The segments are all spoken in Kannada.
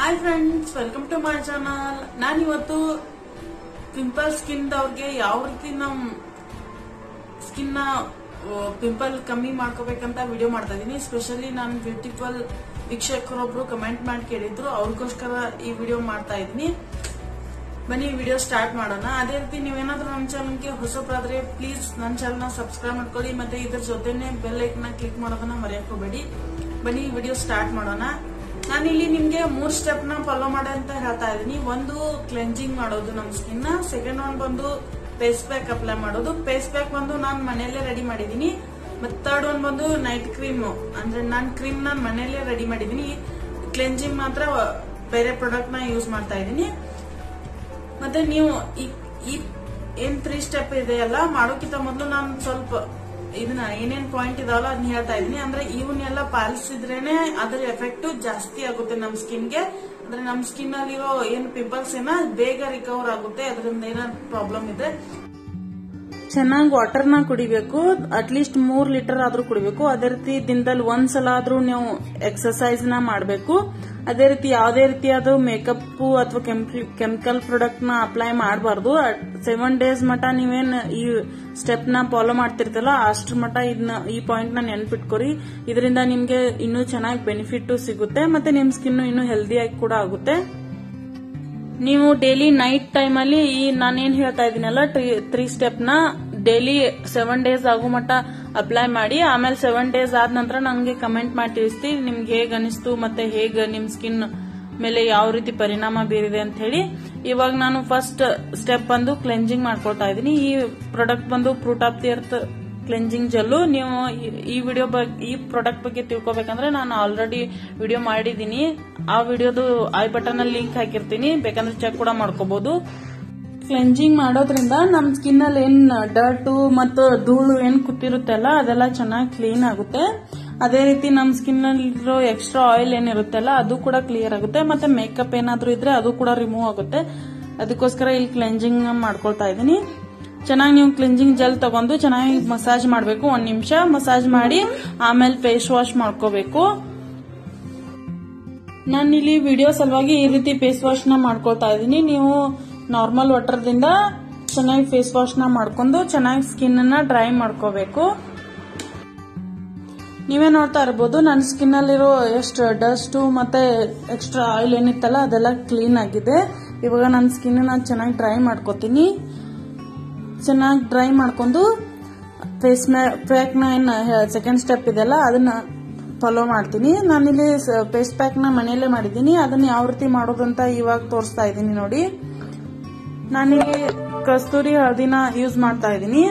hi friends welcome to my channel ನಾನು ಇವತ್ತು ಪಿಂಪಲ್ ಸ್ಕಿನ್ ಅವ್ರಿಗೆ ಯಾವ ರೀತಿ ನಮ್ ಸ್ಕಿನ್ ನ ಪಿಂಪಲ್ ಕಮ್ಮಿ ಮಾಡ್ಕೋಬೇಕಂತ ವಿಡಿಯೋ ಮಾಡ್ತಾ ಇದೀನಿ ಸ್ಪೆಷಲಿ ನಾನು ಬ್ಯೂಟಿಫುಲ್ ವೀಕ್ಷಕರೊಬ್ರು ಕಮೆಂಟ್ ಮಾಡಿ ಕೇಳಿದ್ರು ಅವ್ರಿಗೋಸ್ಕರ ಈ ವಿಡಿಯೋ ಮಾಡ್ತಾ ಇದೀನಿ ಬನ್ನಿ ವಿಡಿಯೋ ಸ್ಟಾರ್ಟ್ ಮಾಡೋಣ ಅದೇ ರೀತಿ ನೀವೇನಾದ್ರೂ ನನ್ನ ಚಾನಲ್ಗೆ ಹೊಸಬ್ರಾದ್ರೆ ಪ್ಲೀಸ್ ನನ್ನ ಚಾನಲ್ನ ಸಬ್ಸ್ಕ್ರೈಬ್ ಮಾಡ್ಕೊಳ್ಳಿ ಮತ್ತೆ ಇದ್ರ ಜೊತೆನೆ ಬೆಲ್ ಐಕನ್ ಕ್ಲಿಕ್ ಮಾಡೋದನ್ನ ಮರೆಯಕ್ ಹೋಗ್ಬೇಡಿ ಬನ್ನಿ ವಿಡಿಯೋ ಸ್ಟಾರ್ಟ್ ಮಾಡೋಣ ನಾನು ಇಲ್ಲಿ ನಿಮ್ಗೆ ಮೂರ್ ಸ್ಟೆಪ್ ನ ಫಾಲೋ ಮಾಡಿ ಅಂತ ಹೇಳ್ತಾ ಇದೀನಿ ಒಂದು ಕ್ಲೆನ್ಸಿಂಗ್ ಮಾಡೋದು ನಮ್ ಸ್ಕಿನ್ ಸೆಕೆಂಡ್ ಒನ್ ಬಂದು ಫೇಸ್ ಪ್ಯಾಕ್ ಅಪ್ಲೈ ಮಾಡೋದು ಫೇಸ್ ಪ್ಯಾಕ್ ಬಂದು ನಾನು ಮನೆಯಲ್ಲೇ ರೆಡಿ ಮಾಡಿದೀನಿ ಮತ್ತೆ ಥರ್ಡ್ ಒನ್ ಬಂದು ನೈಟ್ ಕ್ರೀಮ್ ಅಂದ್ರೆ ನಾನು ಕ್ರೀಮ್ ನಾನು ಮನೆಯಲ್ಲೇ ರೆಡಿ ಮಾಡಿದೀನಿ ಕ್ಲೆನ್ಸಿಂಗ್ ಮಾತ್ರ ಬೇರೆ ಪ್ರಾಡಕ್ಟ್ ನ ಯೂಸ್ ಮಾಡ್ತಾ ಇದೀನಿ ಮತ್ತೆ ನೀವು ಈ- ಈ ಏನ್ ತ್ರೀ ಸ್ಟೆಪ್ ಇದೆಯಲ್ಲ ಮಾಡೋಕ್ಕಿಂತ ಮೊದಲು ನಾನು ಸ್ವಲ್ಪ ಇದನ್ನ ಏನೇನ್ ಪಾಯಿಂಟ್ ಇದಾವಲ್ಲ ಅದನ್ನ ಹೇಳ್ತಾ ಇದೀನಿ ಅಂದ್ರೆ ಇವನ್ನೆಲ್ಲ ಪಾಲಿಸಿದ್ರೇನೆ ಅದರ ಎಫೆಕ್ಟ್ ಜಾಸ್ತಿ ಆಗುತ್ತೆ ನಮ್ ಸ್ಕಿನ್ಗೆ ಅಂದ್ರೆ ನಮ್ ಸ್ಕಿನ್ ಅಲ್ಲಿರೋ ಏನ್ ಪಿಂಪಲ್ಸ್ ಏನ ಬೇಗ ರಿಕವರ್ ಆಗುತ್ತೆ ಅದರಿಂದ ಏನಾದ್ರು ಪ್ರಾಬ್ಲಮ್ ಇದೆ ಚೆನ್ನಾಗಿ ವಾಟರ್ ನ ಕುಡಿಬೇಕು ಅಟ್ಲೀಸ್ಟ್ ಮೂರ್ ಲೀಟರ್ ಆದ್ರೂ ಕುಡಿಬೇಕು ಅದೇ ರೀತಿ ದಿನದಲ್ಲಿ ಒಂದ್ಸಲ ಆದ್ರೂ ನೀವು ಎಕ್ಸರ್ಸೈಸ್ ನ ಮಾಡಬೇಕು ಅದೇ ರೀತಿ ಯಾವುದೇ ರೀತಿಯಾದ ಮೇಕಪ್ ಅಥವಾ ಕೆಮಿಕಲ್ ಪ್ರಾಡಕ್ಟ್ ನ ಅಪ್ಲೈ ಮಾಡಬಾರ್ದು ಸೆವೆನ್ ಡೇಸ್ ಮಟ ನೀವೇನ್ ಈ ಸ್ಟೆಪ್ ನ ಫಾಲೋ ಮಾಡ್ತಿರ್ತಲ್ಲ ಅಷ್ಟ್ರ ಮಟ ಇದನ್ನ ಈ ಪಾಯಿಂಟ್ ನ ನೆನ್ಪಿಟ್ಕೊರಿ ಇದರಿಂದ ನಿಮ್ಗೆ ಇನ್ನೂ ಚೆನ್ನಾಗಿ ಬೆನಿಫಿಟ್ ಸಿಗುತ್ತೆ ಮತ್ತೆ ನಿಮ್ ಸ್ಕಿನ್ ಇನ್ನೂ ಹೆಲ್ದಿಯಾಗಿ ಕೂಡ ಆಗುತ್ತೆ ನೀವು ಡೈಲಿ ನೈಟ್ ಟೈಮ್ ಅಲ್ಲಿ ಈ ನಾನೇನ್ ಹೇಳ್ತಾ ಇದೀನಲ್ಲ ತ್ರೀ ಸ್ಟೆಪ್ ನ ಡೈಲಿ ಸೆವೆನ್ ಡೇಸ್ ಆಗೋ ಮಟ್ಟ ಅಪ್ಲೈ ಮಾಡಿ ಆಮೇಲೆ ಸೆವೆನ್ ಡೇಸ್ ಆದ ನಂತರ ನನಗೆ ಕಮೆಂಟ್ ಮಾಡಿ ತಿಳಿಸ್ತಿ ನಿಮ್ಗೆ ಹೇಗ್ ಅನಿಸ್ತು ಮತ್ತೆ ಹೇಗ್ ನಿಮ್ ಸ್ಕಿನ್ ಮೇಲೆ ಯಾವ ರೀತಿ ಪರಿಣಾಮ ಬೀರಿದೆ ಅಂತ ಹೇಳಿ ಇವಾಗ ನಾನು ಫಸ್ಟ್ ಸ್ಟೆಪ್ ಬಂದು ಕ್ಲೆನ್ಸಿಂಗ್ ಮಾಡ್ಕೊಳ್ತಾ ಇದೀನಿ ಈ ಪ್ರಾಡಕ್ಟ್ ಬಂದು fruit of the earth cleansing gel ನೀವು ಈ- ಈ ವಿಡಿಯೋ ಬಗ್ಗೆ ಈ ಪ್ರಾಡಕ್ಟ್ ಬಗ್ಗೆ ತಿಳ್ಕೊಬೇಕಂದ್ರೆ ನಾನು ಆಲ್ರೆಡಿ ವಿಡಿಯೋ ಮಾಡಿದೀನಿ ಆ ವಿಡಿಯೋದು ಐ ಬಟನ್ ಅಲ್ಲಿ ಲಿಂಕ್ ಹಾಕಿರ್ತೀನಿ ಬೇಕಂದ್ರೆ ಚೆಕ್ ಕೂಡ ಮಾಡ್ಕೋಬಹುದು ಕ್ಲೆನ್ಸಿಂಗ್ ಮಾಡೋದ್ರಿಂದ ನಮ್ ಸ್ಕಿನ್ ಅಲ್ಲಿ ಏನ್ ಡರ್ಟು ಮತ್ತು ಧೂಳು ಏನ್ ಕೂತಿರುತ್ತಲ್ಲ ಅದೆಲ್ಲ ಚೆನ್ನಾಗಿ ಕ್ಲೀನ್ ಆಗುತ್ತೆ ಅದೇ ರೀತಿ ನಮ್ ಸ್ಕಿನ್ ಅಲ್ಲಿರೋ ಎಕ್ಸ್ಟ್ರಾ ಆಯಿಲ್ ಏನಿರುತ್ತಲ್ಲ ಅದು ಕೂಡ ಕ್ಲಿಯರ್ ಆಗುತ್ತೆ ಮತ್ತೆ ಮೇಕಪ್ ಏನಾದ್ರೂ ಇದ್ರೆ ಅದು ಕೂಡ ರಿಮೂವ್ ಆಗುತ್ತೆ ಅದಕ್ಕೋಸ್ಕರ ಇಲ್ಲಿ ಕ್ಲೆನ್ಸಿಂಗ್ ಮಾಡ್ಕೊಳ್ತಾ ಇದ್ದೀನಿ ಚೆನ್ನಾಗಿ ನೀವು ಕ್ಲಿನ್ಸಿಂಗ್ ಜೆಲ್ ತಗೊಂಡು ಚೆನ್ನಾಗಿ ಮಸಾಜ್ ಮಾಡಬೇಕು ಒಂದ್ ನಿಮಿಷ ಮಸಾಜ್ ಮಾಡಿ ಆಮೇಲೆ ಫೇಸ್ ವಾಶ್ ಮಾಡ್ಕೋಬೇಕು ನಾನು ಇಲ್ಲಿ ವಿಡಿಯೋ ಸಲುವಾಗಿ ಈ ರೀತಿ ಫೇಸ್ ವಾಶ್ ನ ಮಾಡ್ಕೊಳ್ತಾ ಇದ್ದೀನಿ ನೀವು ನಾರ್ಮಲ್ ವಾಟರ್ದಿಂದ ಚೆನ್ನಾಗಿ ಫೇಸ್ ವಾಶ್ ನ ಮಾಡ್ಕೊಂಡು ಚೆನ್ನಾಗಿ ಸ್ಕಿನ್ ಅನ್ನ ಡ್ರೈ ಮಾಡ್ಕೋಬೇಕು ನೀವೇ ನೋಡ್ತಾ ಇರ್ಬೋದು ನನ್ನ ಸ್ಕಿನ್ ಅಲ್ಲಿರೋ ಎಷ್ಟು ಡಸ್ಟ್ ಮತ್ತೆ ಎಕ್ಸ್ಟ್ರಾ ಆಯಿಲ್ ಏನಿತ್ತಲ್ಲ ಅದೆಲ್ಲ ಕ್ಲೀನ್ ಆಗಿದೆ ಇವಾಗ ನನ್ನ ಸ್ಕಿನ್ ನಾನು ಚೆನ್ನಾಗಿ ಡ್ರೈ ಮಾಡ್ಕೋತೀನಿ ಚೆನ್ನಾಗಿ ಡ್ರೈ ಮಾಡ್ಕೊಂಡು ಫೇಸ್ ಪ್ಯಾಕ್ ನ ಏನ್ ಸೆಕೆಂಡ್ ಸ್ಟೆಪ್ ಇದೆಲ್ಲ ಅದನ್ನ ಫಾಲೋ ಮಾಡ್ತೀನಿ ನಾನಿಲ್ಲಿ ಫೇಸ್ ಪ್ಯಾಕ್ ನ ಮನೆಯಲ್ಲೇ ಮಾಡಿದ್ದೀನಿ ಅದನ್ನ ಯಾವ ರೀತಿ ಮಾಡೋದಂತ ಇವಾಗ ತೋರಿಸ್ತಾ ಇದ್ದೀನಿ ನೋಡಿ ನಾನಿಲ್ಲಿ ಕಸ್ತೂರಿ ಹಳದಿನ ಯೂಸ್ ಮಾಡ್ತಾ ಇದ್ದೀನಿ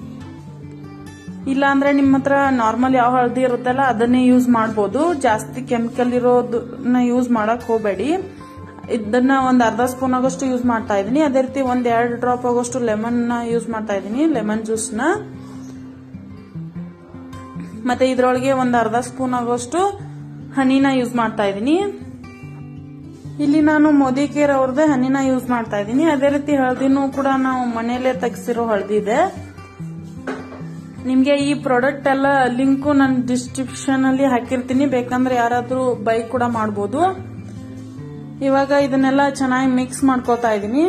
ಇಲ್ಲ ಅಂದ್ರೆ ನಿಮ್ಮ ಹತ್ರ ನಾರ್ಮಲ್ ಯಾವ ಹಳದಿ ಇರುತ್ತಲ್ಲ ಅದನ್ನೇ ಯೂಸ್ ಮಾಡಬಹುದು ಜಾಸ್ತಿ ಕೆಮಿಕಲ್ ಇರೋದನ್ನ ಯೂಸ್ ಮಾಡಕ್ ಹೋಗಬೇಡಿ ಇದನ್ನ ಒಂದ್ ಅರ್ಧ ಸ್ಪೂನ್ ಆಗೋಷ್ಟು ಯೂಸ್ ಮಾಡ್ತಾ ಇದ್ದೀನಿ ಅದೇ ರೀತಿ ಒಂದ್ ಎರಡು ಡ್ರಾಪ್ ಆಗೋಷ್ಟು ಲೆಮನ್ ನ ಯೂಸ್ ಮಾಡ್ತಾ ಇದ್ದೀನಿ ಲೆಮನ್ ಜ್ಯೂಸ್ ನ ಮತ್ತೆ ಇದ್ರೊಳಗೆ ಒಂದ್ ಅರ್ಧ ಸ್ಪೂನ್ ಆಗೋಷ್ಟು ಹನಿನ ಯೂಸ್ ಮಾಡ್ತಾ ಇದ್ದೀನಿ ಇಲ್ಲಿ ನಾನು ಮೋದಿ ಕೇರ್ ಅವ್ರದ್ದೇ ಹನಿನ ಯೂಸ್ ಮಾಡ್ತಾ ಇದ್ದೀನಿ ಅದೇ ರೀತಿ ಹಳದಿನೂ ಕೂಡ ನಾವು ಮನೆಯಲ್ಲೇ ತೆಗ್ಸಿರೋ ಹಳದಿ ಇದೆ ನಿಮ್ಗೆ ಈ ಪ್ರಾಡಕ್ಟ್ ಎಲ್ಲ ಲಿಂಕು ನಾನು ಡಿಸ್ಕ್ರಿಪ್ಷನ್ ಅಲ್ಲಿ ಹಾಕಿರ್ತೀನಿ ಬೇಕಂದ್ರೆ ಯಾರಾದ್ರೂ ಬೈ ಕೂಡ ಮಾಡಬಹುದು ಇವಾಗ ಇದನ್ನೆಲ್ಲ ಚೆನ್ನಾಗಿ ಮಿಕ್ಸ್ ಮಾಡ್ಕೋತಾ ಇದೀನಿ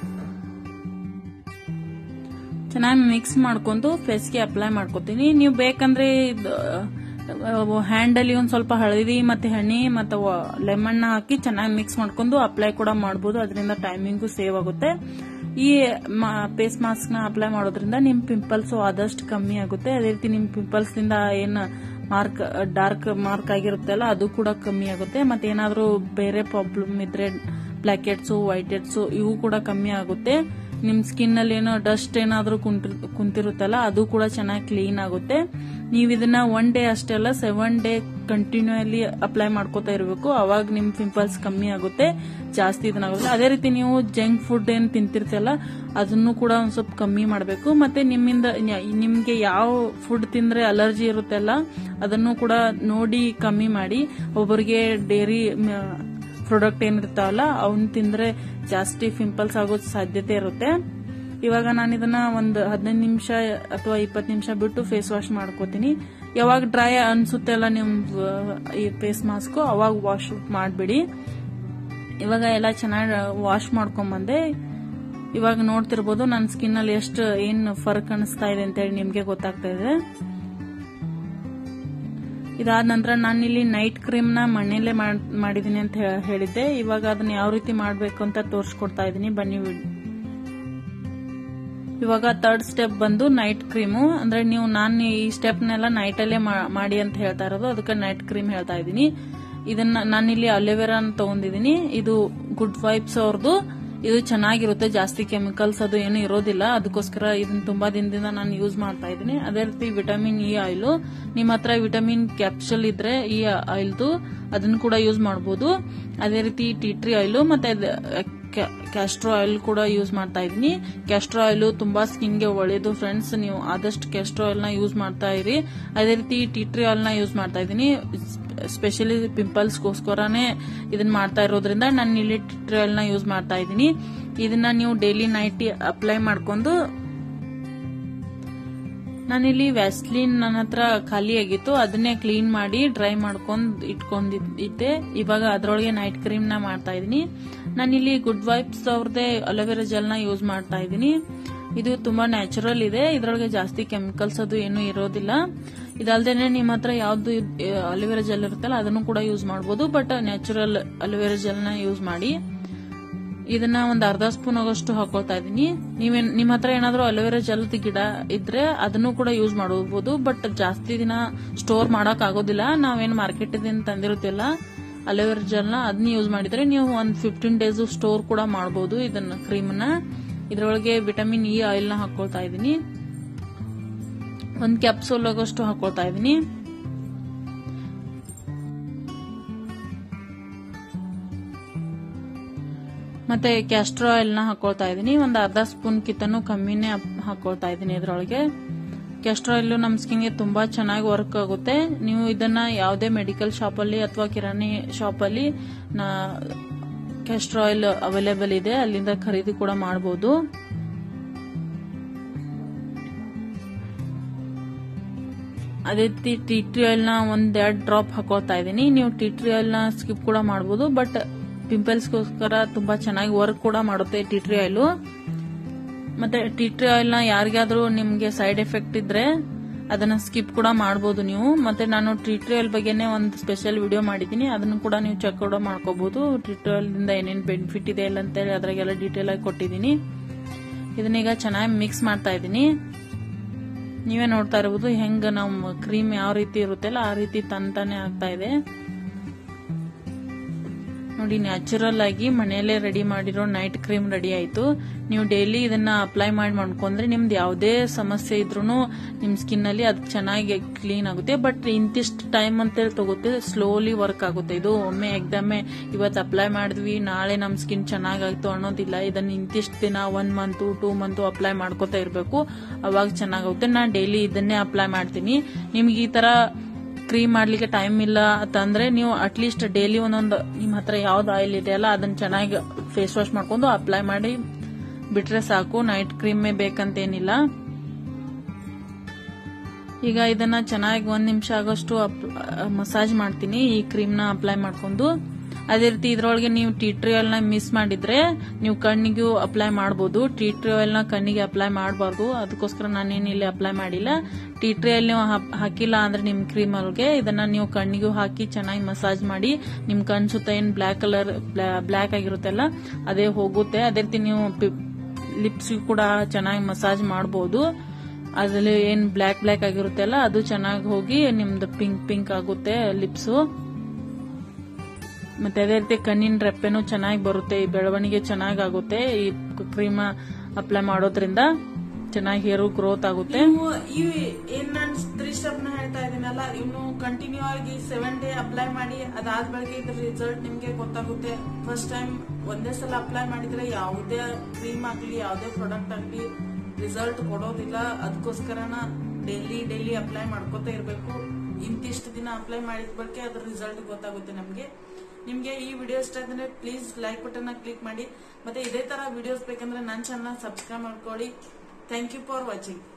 ಚೆನ್ನಾಗಿ ಮಿಕ್ಸ್ ಮಾಡ್ಕೊಂಡು ಫೇಸ್ಗೆ ಅಪ್ಲೈ ಮಾಡ್ಕೋತೀನಿ ನೀವು ಬೇಕಂದ್ರೆ ಹ್ಯಾಂಡ್ ಅಲ್ಲಿ ಒಂದ್ ಸ್ವಲ್ಪ ಹಳದಿ ಮತ್ತೆ ಹಣ್ಣಿ ಮತ್ತೆ ಲೆಮನ್ ಹಾಕಿ ಚೆನ್ನಾಗಿ ಮಿಕ್ಸ್ ಮಾಡ್ಕೊಂಡು ಅಪ್ಲೈ ಕೂಡ ಮಾಡಬಹುದು ಅದರಿಂದ ಟೈಮಿಂಗು ಸೇವ್ ಆಗುತ್ತೆ ಈ ಫೇಸ್ ಮಾಸ್ಕ್ ನ ಅಪ್ಲೈ ಮಾಡೋದ್ರಿಂದ ನಿಮ್ ಪಿಂಪಲ್ಸ್ ಆದಷ್ಟು ಕಮ್ಮಿ ಆಗುತ್ತೆ ಅದೇ ರೀತಿ ನಿಮ್ ಪಿಂಪಲ್ಸ್ ದಿಂದ ಏನ್ ಮಾರ್ಕ್ ಡಾರ್ಕ್ ಮಾರ್ಕ್ ಆಗಿರುತ್ತಲ್ಲ ಅದು ಕೂಡ ಕಮ್ಮಿ ಆಗುತ್ತೆ ಮತ್ತೆ ಏನಾದ್ರೂ ಬೇರೆ ಪ್ರಾಬ್ಲಮ್ ಇದ್ರೆ ಬ್ಲಾಕ್ ಹೆಡ್ಸ್ ವೈಟ್ ಹೆಡ್ಸ್ ಇವು ಕೂಡ ಕಮ್ಮಿ ಆಗುತ್ತೆ ನಿಮ್ ಸ್ಕಿನ್ ಅಲ್ಲಿ ಏನೋ ಡಸ್ಟ್ ಏನಾದ್ರೂ ಕುಂತಿರ್- ಕುಂತಿರುತ್ತಲ್ಲ ಅದು ಕೂಡ ಚೆನ್ನಾಗಿ ಕ್ಲೀನ್ ಆಗುತ್ತೆ ನೀವು ಇದನ್ನ ಒನ್ ಡೇ ಅಷ್ಟೇ ಅಲ್ಲ ಸೆವೆನ್ ಡೇ ಕಂಟಿನ್ಯೂಲಿ ಅಪ್ಲೈ ಮಾಡ್ಕೋತಾ ಇರಬೇಕು ಅವಾಗ ನಿಮ್ ಪಿಂಪಲ್ಸ್ ಕಮ್ಮಿ ಆಗುತ್ತೆ ಜಾಸ್ತಿ ಇದನ್ನಾಗುತ್ತೆ ಅದೇ ರೀತಿ ನೀವು ಜಂಕ್ ಫುಡ್ ಏನ್ ತಿಂತಿರ್ತೀರಲ್ಲ ಅದನ್ನು ಕೂಡ ಒಂದ್ ಸ್ವಲ್ಪ ಕಮ್ಮಿ ಮಾಡಬೇಕು ಮತ್ತೆ ನಿಮ್ಮಿಂದ ನ್ಯ- ನಿಮ್ಗೆ ಯಾವ ಫುಡ್ ತಿಂದ್ರೆ ಅಲರ್ಜಿ ಇರುತ್ತಲ್ಲ ಅದನ್ನು ಕೂಡ ನೋಡಿ ಕಮ್ಮಿ ಮಾಡಿ ಒಬ್ಬರಿಗೆ ಡೇರಿ ಪ್ರಾಡಕ್ಟ್ ಏನಿರ್ತಾವಲ್ಲ ಅವನ್ ತಿಂದ್ರೆ ಜಾಸ್ತಿ ಪಿಂಪಲ್ಸ್ ಆಗೋ ಸಾಧ್ಯತೆ ಇರುತ್ತೆ ಇವಾಗ ನಾನು ಇದನ್ನ ಒಂದು ಹದಿನೈದು ನಿಮಿಷ ಅಥವಾ ಇಪ್ಪತ್ತು ನಿಮಿಷ ಬಿಟ್ಟು ಫೇಸ್ ವಾಶ್ ಮಾಡ್ಕೋತೀನಿ ಯಾವಾಗ ಡ್ರೈ ಅನ್ಸುತ್ತೆ ಅಲ್ಲ ನಿಮ್ ಈ ಫೇಸ್ ಮಾಸ್ಕ್ ಅವಾಗ ವಾಶ್ ಮಾಡಿಬಿಡಿ ಇವಾಗ ಎಲ್ಲ ಚೆನ್ನಾಗಿ ವಾಶ್ ಮಾಡ್ಕೊಂಬಂದೆ ಇವಾಗ ನೋಡ್ತಿರ್ಬೋದು ನನ್ನ ಸ್ಕಿನ್ ಅಲ್ಲಿ ಎಷ್ಟು ಏನ್ ಫರ್ಕ್ ಅನಿಸ್ತಾ ಇದೆ ಅಂತೇಳಿ ನಿಮ್ಗೆ ಗೊತ್ತಾಗ್ತಾ ಇದೆ ಇದಾದ ನಂತರ ನಾನು ಇಲ್ಲಿ ನೈಟ್ ಕ್ರೀಮ್ ನ ಮಣ್ಣಲ್ಲೇ ಮಾಡಿದೀನಿ ಅಂತ ಹೇ- ಹೇಳಿದ್ದೆ ಇವಾಗ ಅದನ್ನ ಯಾವ ರೀತಿ ಮಾಡಬೇಕು ಅಂತ ತೋರಿಸ್ಕೊಡ್ತಾ ಇದೀನಿ ಬನ್ನಿ ವಿ- ಇವಾಗ ಥರ್ಡ್ ಸ್ಟೆಪ್ ಬಂದು ನೈಟ್ ಕ್ರೀಮು ಅಂದ್ರೆ ನೀವು ನಾನು ಈ ಸ್ಟೆಪ್ನೆಲ್ಲ ನೈಟಲ್ಲೇ ಮಾಡಿ ಅಂತ ಹೇಳ್ತಾ ಇರೋದು ಅದಕ್ಕೆ ನೈಟ್ ಕ್ರೀಮ್ ಹೇಳ್ತಾ ಇದ್ದೀನಿ ಇದನ್ನ ನಾನಿಲ್ಲಿ ಅಲೋವೆರಾ ತಗೊಂಡಿದ್ದೀನಿ ಇದು ಗುಡ್ ವೈಬ್ಸ್ ಅವ್ರದ್ದು ಇದು ಚೆನ್ನಾಗಿರುತ್ತೆ ಜಾಸ್ತಿ ಕೆಮಿಕಲ್ಸ್ ಅದು ಏನು ಇರೋದಿಲ್ಲ ಅದಕ್ಕೋಸ್ಕರ ಇದನ್ನ ತುಂಬಾ ದಿನದಿಂದ ನಾನು ಯೂಸ್ ಮಾಡ್ತಾ ಇದ್ದೀನಿ ಅದೇ ರೀತಿ ವಿಟಮಿನ್ ಇ ಆಯಿಲ್ ನಿಮ್ಮ ಹತ್ರ ವಿಟಮಿನ್ ಕ್ಯಾಪ್ಸೂಲ್ ಇದ್ರೆ ಈ ಆಯಿಲ್ದು ಅದನ್ನು ಕೂಡ ಯೂಸ್ ಮಾಡಬಹುದು ಅದೇ ರೀತಿ ಟಿ ಟ್ರೀ ಆಯಿಲ್ ಮತ್ತೆ ಕ್ಯಾಸ್ಟ್ರೋ ಆಯಿಲ್ ಕೂಡ ಯೂಸ್ ಮಾಡ್ತಾ ಇದ್ದೀನಿ ಕ್ಯಾಸ್ಟ್ರೋ ಆಯಿಲ್ ತುಂಬಾ ಸ್ಕಿನ್ಗೆ ಒಳ್ಳೇದು ಫ್ರೆಂಡ್ಸ್ ನೀವು ಆದಷ್ಟು ಕ್ಯಾಸ್ಟ್ರೋ ಆಯಿಲ್ ನ ಯೂಸ್ ಮಾಡ್ತಾ ಇರಿ ಅದೇ ರೀತಿ ಟಿ ಟ್ರೀ ಆಯಿಲ್ ನ ಯೂಸ್ ಮಾಡ್ತಾ ಇದ್ದೀನಿ ಸ್ಪೆಷಲಿ ಪಿಂಪಲ್ಸ್ಗೋಸ್ಕರನೇ ಇದನ್ನ ಮಾಡ್ತಾ ಇರೋದ್ರಿಂದ ನಾನು ಇಲ್ಲಿ ಟಿ ಟ್ರೀ ಆಯಿಲ್ ನ ಯೂಸ್ ಮಾಡ್ತಾ ಇದ್ದೀನಿ ಇದನ್ನ ನೀವು ಡೈಲಿ ನೈಟ್ ಅಪ್ಲೈ ಮಾಡ್ಕೊಂಡು ನಾನಿಲ್ಲಿ ವ್ಯಾಸ್ಲಿನ್ ನನ್ನ ಹತ್ರ ಖಾಲಿ ಆಗಿತ್ತು ಅದನ್ನೇ ಕ್ಲೀನ್ ಮಾಡಿ ಡ್ರೈ ಮಾಡ್ಕೊಂಡ್ ಇಟ್ಕೊಂಡಿದ್ದೆ ಇವಾಗ ಅದರೊಳಗೆ ನೈಟ್ ಕ್ರೀಮ್ ನ ಮಾಡ್ತಾ ಇದೀನಿ ನಾನಿಲ್ಲಿ ಗುಡ್ ವೈಬ್ಸ್ ಅವ್ರದೇ ಅಲೋವೆರಾ ಜೆಲ್ ನ ಯೂಸ್ ಮಾಡ್ತಾ ಇದ್ದೀನಿ ಇದು ತುಂಬಾ ನ್ಯಾಚುರಲ್ ಇದೆ ಇದರೊಳಗೆ ಜಾಸ್ತಿ ಕೆಮಿಕಲ್ಸ್ ಅದು ಏನು ಇರೋದಿಲ್ಲ ಇದಲ್ದೇನೆ ನಿಮ್ಮ ಹತ್ರ ಯಾವ್ದು ಅಲೋವೆರಾ ಜೆಲ್ ಇರುತ್ತಲ್ಲ ಅದನ್ನು ಕೂಡ ಯೂಸ್ ಮಾಡಬಹುದು ಬಟ್ ನ್ಯಾಚುರಲ್ ಅಲೋವೆರಾ ಜೆಲ್ ನ ಯೂಸ್ ಮಾಡಿ ಇದನ್ನ ಒಂದ್ ಅರ್ಧ ಸ್ಪೂನ್ ಆಗೋಷ್ಟು ಹಾಕೊಳ್ತಾ ಇದೀನಿ ನೀವೇನ್ ನಿಮ್ಮ ಹತ್ರ ಏನಾದ್ರೂ ಅಲೋವೆರಾ ಜೆಲ್ದ ಗಿಡ ಇದ್ರೆ ಅದನ್ನು ಕೂಡ ಯೂಸ್ ಮಾಡಬಹುದು ಬಟ್ ಜಾಸ್ತಿ ದಿನ ಸ್ಟೋರ್ ಮಾಡಕ್ ಆಗೋದಿಲ್ಲ ನಾವೇನ್ ಮಾರ್ಕೆಟ್ ದಿಂದ ತಂದಿರುತ್ತಿಲ್ಲ ಅಲೋವೆರಾ ಜೆಲ್ ನ ಅದನ್ನ ಯೂಸ್ ಮಾಡಿದ್ರೆ ನೀವು ಒಂದ್ ಫಿಫ್ಟೀನ್ ಡೇಸ್ ಸ್ಟೋರ್ ಕೂಡ ಮಾಡಬಹುದು ಇದನ್ನ ಕ್ರೀಮ್ ನ ಇದ್ರೊಳಗೆ ವಿಟಮಿನ್ ಇ ಆಯಿಲ್ ನ ಹಾಕೊಳ್ತಾ ಇದೀನಿ ಒಂದ್ ಕ್ಯಾಪ್ಸೂಲ್ ಆಗೋಷ್ಟು ಹಾಕೊಳ್ತಾ ಇದೀನಿ ಮತ್ತೆ ಕ್ಯಾಸ್ಟ್ರೋ ಆಯಿಲ್ ನ ಹಾಕೊಳ್ತಾ ಇದೀನಿ ಒಂದ್ ಅರ್ಧ ಸ್ಪೂನ್ ಕಿತ್ತನು ಕಮ್ಮಿನೇ ಹಾಕೊಳ್ತಾ ಇದೀನಿ ಇದ್ರೊಳಗೆ ಕ್ಯಾಸ್ಟ್ರೋ ಆಯಿಲ್ ನಮ್ ಸ್ಕಿನ್ಗೆ ತುಂಬಾ ಚೆನ್ನಾಗಿ ವರ್ಕ್ ಆಗುತ್ತೆ ನೀವು ಇದನ್ನ ಯಾವುದೇ ಮೆಡಿಕಲ್ ಶಾಪ್ ಅಲ್ಲಿ ಅಥವಾ ಕಿರಾಣಿ ಶಾಪ್ ಅಲ್ಲಿ ಕ್ಯಾಸ್ಟ್ರೋ ಆಯಿಲ್ ಅವೈಲೇಬಲ್ ಇದೆ ಅಲ್ಲಿಂದ ಖರೀದಿ ಕೂಡ ಮಾಡಬಹುದು ಅದೇ ರೀತಿ ಟಿ ಟ್ರೀ ಆಯಿಲ್ ನ ಒಂದ್ ಎರಡ್ ಡ್ರಾಪ್ ಹಾಕೋತಾ ಇದೀನಿ ನೀವು ಟಿ ಟ್ರೀ ಆಯಿಲ್ ನ ಸ್ಕಿಪ್ ಕೂಡ ಮಾಡಬಹುದು ಬಟ್ ಪಿಂಪಲ್ಸ್ಗೋಸ್ಕರ ತುಂಬಾ ಚೆನ್ನಾಗಿ ವರ್ಕ್ ಕೂಡ ಮಾಡುತ್ತೆ ಟಿ ಟ್ರೀ ಆಯಿಲ್ ಮತ್ತೆ ಟಿ ಟ್ರೀ ಆಯಿಲ್ ನ ಯಾರಿಗಾದ್ರೂ ನಿಮ್ಗೆ ಸೈಡ್ ಎಫೆಕ್ಟ್ ಇದ್ರೆ ಅದನ್ನ ಸ್ಕಿಪ್ ಕೂಡ ಮಾಡಬಹುದು ನೀವು ಮತ್ತೆ ನಾನು ಟಿ ಟ್ರೀ ಆಯಿಲ್ ಬಗ್ಗೆನೇ ಒಂದು ಸ್ಪೆಷಲ್ ವಿಡಿಯೋ ಮಾಡಿದ್ದೀನಿ ಅದನ್ನು ಕೂಡ ನೀವು ಚೆಕ್ ಕೂಡ ಮಾಡ್ಕೋಬಹುದು ಟಿ ಟ್ರೀ ಆಯಿಲ್ ದಿಂದ ಏನೇನ್ ಬೆನಿಫಿಟ್ ಇದೆ ಇಲ್ಲ ಅಂತೇಳಿ ಅದ್ರಾಗೆಲ್ಲ ಡೀಟೇಲ್ ಆಗಿ ಕೊಟ್ಟಿದ್ದೀನಿ ಇದನ್ನೀಗ ಚೆನ್ನಾಗಿ ಮಿಕ್ಸ್ ಮಾಡ್ತಾ ಇದ್ದೀನಿ ನೀವೇ ನೋಡ್ತಾ ಇರಬಹುದು ಹೆಂಗ ನಮ್ಮ ಕ್ರೀಮ್ ಯಾವ ರೀತಿ ಇರುತ್ತಲ್ಲ ಆ ರೀತಿ ತಂತಾನೆ ಆಗ್ತಾ ಇದೆ ನೋಡಿ ನ್ಯಾಚುರಲ್ ಆಗಿ ಮನೆಯಲ್ಲೇ ರೆಡಿ ಮಾಡಿರೋ ನೈಟ್ ಕ್ರೀಮ್ ರೆಡಿ ಆಯ್ತು ನೀವು ಡೈಲಿ ಇದನ್ನ ಅಪ್ಲೈ ಮಾಡಿ ಮಾಡ್ಕೊಂಡ್ರೆ ನಿಮ್ದು ಯಾವುದೇ ಸಮಸ್ಯೆ ಇದ್ರೂ ನಿಮ್ ಸ್ಕಿನ್ ಅಲ್ಲಿ ಅದು ಚೆನ್ನಾಗಿ ಕ್ಲೀನ್ ಆಗುತ್ತೆ ಬಟ್ ಇಂತಿಷ್ಟು ಟೈಮ್ ಅಂತೇಳಿ ತಗುತ್ತೆ ಸ್ಲೋಲಿ ವರ್ಕ್ ಆಗುತ್ತೆ ಇದು ಒಮ್ಮೆ ಎಕ್ದಮ್ಮೆ ಇವತ್ತು ಅಪ್ಲೈ ಮಾಡಿದ್ವಿ ನಾಳೆ ನಮ್ ಸ್ಕಿನ್ ಚೆನ್ನಾಗಾಯ್ತು ಅನ್ನೋದಿಲ್ಲ ಇದನ್ನ ಇಂತಿಷ್ಟು ದಿನ one month two month apply ಮಾಡ್ಕೋತಾ ಇರಬೇಕು ಅವಾಗ ಚೆನ್ನಾಗುತ್ತೆ ನಾನು ಡೈಲಿ ಇದನ್ನೇ ಅಪ್ಲೈ ಮಾಡ್ತೀನಿ ನಿಮ್ಗೆ ಈ ತರ ಕ್ರೀಮ್ ಮಾಡ್ಲಿಕ್ಕೆ ಟೈಮ್ ಇಲ್ಲ ಅಂತಂದ್ರೆ ನೀವು ಅಟ್ಲೀಸ್ಟ್ ಡೈಲಿ ಒಂದೊಂದು ನಿಮ್ಮ ಹತ್ರ ಯಾವ್ದು ಆಯಿಲ್ ಇದೆಯಲ್ಲ ಅದನ್ನ ಚೆನ್ನಾಗಿ ಫೇಸ್ ವಾಶ್ ಮಾಡ್ಕೊಂಡು ಅಪ್ಲೈ ಮಾಡಿ ಬಿಟ್ರೆ ಸಾಕು ನೈಟ್ ಕ್ರೀಮೇ ಬೇಕಂತೇನಿಲ್ಲ ಈಗ ಇದನ್ನ ಚೆನ್ನಾಗಿ ಒಂದ್ ನಿಮಿಷ ಆಗೋಷ್ಟು ಮಸಾಜ್ ಮಾಡ್ತೀನಿ ಈ ಕ್ರೀಮ್ ನ ಅಪ್ಲೈ ಮಾಡ್ಕೊಂಡು ಅದೇ ರೀತಿ ಇದ್ರೊಳಗೆ ನೀವು ಟಿ ಟ್ರೀ ಆಯಿಲ್ ನ ಮಿಸ್ ಮಾಡಿದ್ರೆ ನೀವು ಕಣ್ಣಿಗೂ ಅಪ್ಲೈ ಮಾಡಬಹುದು ಟಿ ಟ್ರೀ ಆಯಿಲ್ ನ ಕಣ್ಣಿಗೆ ಅಪ್ಲೈ ಮಾಡಬಾರ್ದು ಅದಕ್ಕೋಸ್ಕರ ನಾನೇನು ಇಲ್ಲಿ ಅಪ್ಲೈ ಮಾಡಿಲ್ಲ ಟಿ ಟ್ರೀ ಆಯಿಲ್ ನೀವು ಹಾಕಿಲ್ಲ ಅಂದ್ರೆ ನಿಮ್ ಕ್ರೀಮ್ ಒಳಗೆ ಇದನ್ನ ನೀವು ಕಣ್ಣಿಗೂ ಹಾಕಿ ಚೆನ್ನಾಗಿ ಮಸಾಜ್ ಮಾಡಿ ನಿಮ್ ಕಣ್ ಸುತ್ತ ಏನ್ ಬ್ಲಾಕ್ ಕಲರ್ ಬ್ಲಾಕ್ ಆಗಿರುತ್ತಲ್ಲ ಅದೇ ಹೋಗುತ್ತೆ ಅದೇ ರೀತಿ ನೀವು ಲಿಪ್ಸ್ ಕೂಡ ಚೆನ್ನಾಗಿ ಮಸಾಜ್ ಮಾಡಬಹುದು ಅದ್ರಲ್ಲಿ ಏನ್ ಬ್ಲಾಕ್ ಬ್ಲಾಕ್ ಆಗಿರುತ್ತಲ್ಲ ಅದು ಚೆನ್ನಾಗಿ ಹೋಗಿ ನಿಮ್ದು ಪಿಂಕ್ ಪಿಂಕ್ ಆಗುತ್ತೆ ಲಿಪ್ಸು ಮತ್ತೆ ಅದೇ ರೀತಿ ಕಣ್ಣಿನ ರೆಪ್ಪೆನೂ ಚೆನ್ನಾಗಿ ಬರುತ್ತೆ ಈ ಬೆಳವಣಿಗೆ ಚೆನ್ನಾಗಿ ಆಗುತ್ತೆ ಈ ಕ್ರೀಮ್ ಅಪ್ಲೈ ಮಾಡೋದ್ರಿಂದ ಚೆನ್ನಾಗಿ ಹೇರು ಗ್ರೋತ್ ಆಗುತ್ತೆ ನೀವು ಈ ಏನ್ ನಾನು ತ್ರೀ ಸ್ಟೆಪ್ ನ ಹೇಳ್ತಾ ಇದೀನಲ್ಲ ಇನ್ನು ಕಂಟಿನ್ಯೂ ಆಗಿ ಸೆವೆನ್ ಡೇ ಅಪ್ಲೈ ಮಾಡಿ ಅದಾದ ಬಳಿಕ ಇದ್ರ ರಿಸಲ್ಟ್ ನಿಮ್ಗೆ ಗೊತ್ತಾಗುತ್ತೆ ಫಸ್ಟ್ ಟೈಮ್ ಒಂದೇ ಸಲ ಅಪ್ಲೈ ಮಾಡಿದ್ರೆ ಯಾವುದೇ ಕ್ರೀಮ್ ಆಗ್ಲಿ ಯಾವುದೇ ಪ್ರಾಡಕ್ಟ್ ಆಗ್ಲಿ ರಿಸಲ್ಟ್ ಕೊಡೋದಿಲ್ಲ ಅದಕ್ಕೋಸ್ಕರನ ಡೈಲಿ ಡೈಲಿ ಅಪ್ಲೈ ಮಾಡ್ಕೋತಾ ಇರ್ಬೇಕು ಇಂತಿಷ್ಟು ದಿನ ಅಪ್ಲೈ ಮಾಡಿದ ಬಳಿಕ ಅದ್ರ ರಿಸಲ್ಟ್ ಗೊತ್ತಾಗುತ್ತೆ ನಮ್ಗೆ ನಿಮ್ಗೆ ಈ ವಿಡಿಯೋ ಇಷ್ಟ ಆದ್ರೆ ಪ್ಲೀಸ್ ಲೈಕ್ ಬಟನ್ ಕ್ಲಿಕ್ ಮಾಡಿ ಮತ್ತೆ ಇದೇ ತರ ವಿಡಿಯೋಸ್ ಬೇಕಂದ್ರೆ ನನ್ನ ಚಾನಲ್ ಸಬ್ಸ್ಕ್ರೈಬ್ ಮಾಡ್ಕೊಳ್ಳಿ ಥ್ಯಾಂಕ್ ಯು ಫಾರ್ ವಾಚಿಂಗ್